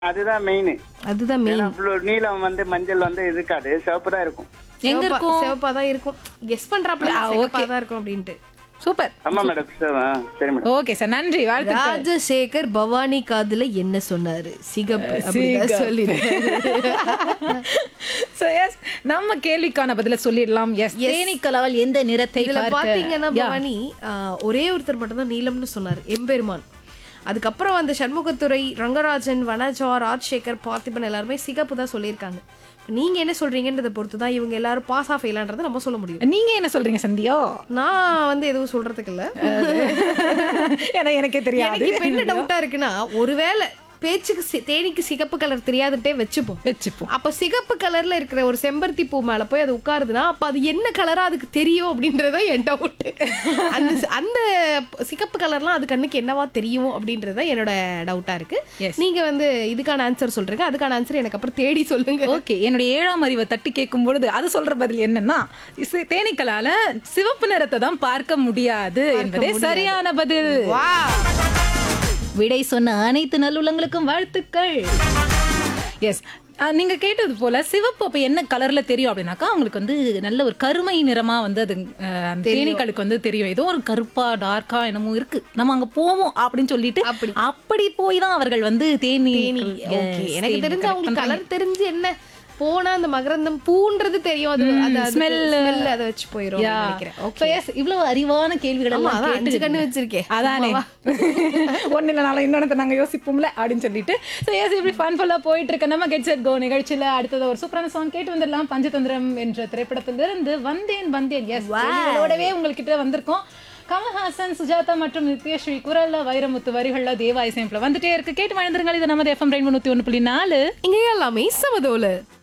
அதுதான் மெயின் அதுதான் மெயின் நீலம் வந்து மஞ்சள் வந்து இருக்காது சிவப்பு தான் இருக்கும் எங்க இருக்கும் சிவப்பா தான் இருக்கும் கெஸ் பண்றாப்ல ஆ, சிவப்பா okay. தான் இருக்கும் அப்படின்ட்டு சூப்பர் ஆமா மேடம் சரி மேடம் ஓகே சார் நன்றி வாழ்த்துக்கள் ராஜசேகர் பவானி காதுல என்ன சொன்னாரு சிகப்பு அப்படிதான் சொல்லிருக்காரு So, yes, நம்ம கேள்விக்கான பதில சொல்லிடலாம் எஸ் தேனீக்களால் எந்த நிறத்தை இதுல பார்க்க- பாத்தீங்கன்னா Yeah. பவானி ஆ, ஒரே ஒருத்தர் மட்டும் தான் நீலம்னு சொன்னாரு எம்பெருமான் அதுக்கப்புறம் அந்த சண்முகத்துறை ரங்கராஜன் வனஜா ராஜ்சேகர் பார்த்திபன் எல்லாருமே சிகப்பு தான் சொல்லியிருக்காங்க நீங்க என்ன சொல்றீங்கன்றதை பொறுத்து தான் இவங்க எல்லாரும் பாஸ் ஆஃப் ஃபெயிலான்றதை நம்ம சொல்ல முடியும் நீங்க என்ன சொல்றீங்க சந்தியா நான் வந்து எதுவும் சொல்றதுக்கு இல்ல ஏன்னா எனக்கே தெரியாது எனக்கு இப்ப என்ன டவுட்டா இருக்குன்னா ஒருவேளை பேச்சுக்கு சி- தேனிக்கு சிகப்பு கலர் தெரியாதுட்டே வச்சுப்போம் வச்சுப்போம் அப்ப சிகப்பு கலர்ல இருக்கிற ஒரு செம்பருத்தி பூ மேல போய் அது உட்காருதுன்னா அப்ப அது என்ன கலரா அதுக்கு தெரியும் அப்படின்றத என் டவுட் அந்த சி- அந்த சிகப்பு கலர்லாம் அது கண்ணுக்கு என்னவா தெரியும் அப்படின்றத என்னோட டவுட்டா இருக்கு Yes. நீங்க வந்து இதுக்கான ஆன்சர் சொல்றீங்க அதுக்கான ஆன்சர் எனக்கு அப்புறம் தேடி சொல்லுங்க ஓகே என்னுடைய ஏழாம் அறிவை தட்டி கேட்கும் பொழுது அது சொல்ற பதில் என்னன்னா இசை- தேனீக்களால சிவப்பு நிறத்தை தான் பார்க்க முடியாது என்பதே சரியான பதில் வா விடை சொன்ன அனைத்து நல்லுள்ளங்களுக்கும் வாழ்த்துக்கள் எஸ் நீங்க கேட்டது போல சிவப்பு அப்ப என்ன கலர்ல தெரியும் அப்படின்னாக்கா அவங்களுக்கு வந்து நல்ல ஒரு கருமை நிறமா வந்து அது அஹ், அந்த தேனீக்களுக்கு வந்து தெரியும் ஏதோ ஒரு கருப்பா டார்க்கா என்னமோ இருக்கு நம்ம அங்க போவோம் அப்படின்னு சொல்லிட்டு அப்படி. அப்படி போய் தான் அவர்கள் வந்து தேனி தேனி ஓகே எனக்கு தெரிஞ்சு அவங்களுக்கு கலர் தெரிஞ்சு என்ன போனா அந்த மகரந்தம் பூன்றது தெரியும் அது அது smell. ஸ்மெல் அதை வச்சு போயிரும் நினைக்கிறேன் So, yes, இவ்வளவு அறிவான கேள்விகள் ஆமா, எல்லாம் அதான் கேட்டு- அஞ்சு கண்ணு வச்சிருக்கேன். அதானே ஒன்னு இல்ல நாளை இன்னொன்னு நாங்க யோசிப்போம்ல அப்படின்னு சொல்லிட்டு ஸோ எஸ் இப்படி ஃபன்ஃபுல்லா போயிட்டு இருக்க நம்ம கெட் செட் கோ நிகழ்ச்சியில அடுத்தது ஒரு சூப்பரான சாங் கேட்டு வந்துடலாம் பஞ்சதந்திரம் என்ற திரைப்படத்திலிருந்து வந்தேன் வந்தேன் எஸ் கேள்விகளோடவே உங்ககிட்ட வந்திருக்கோம் கமல்ஹாசன் சுஜாதா மற்றும் நித்யஸ்ரீ குரல்ல வைரமுத்து வரிகள்ல தேவா இசையம்ல வந்துட்டே இருக்கு கேட்டு வாழ்ந்துருங்கள் இது நமது எஃப்எம் ரெண்டு நூத்தி ஒன்று புள்ளி நாலு இங்க எல்லாமே சமதோல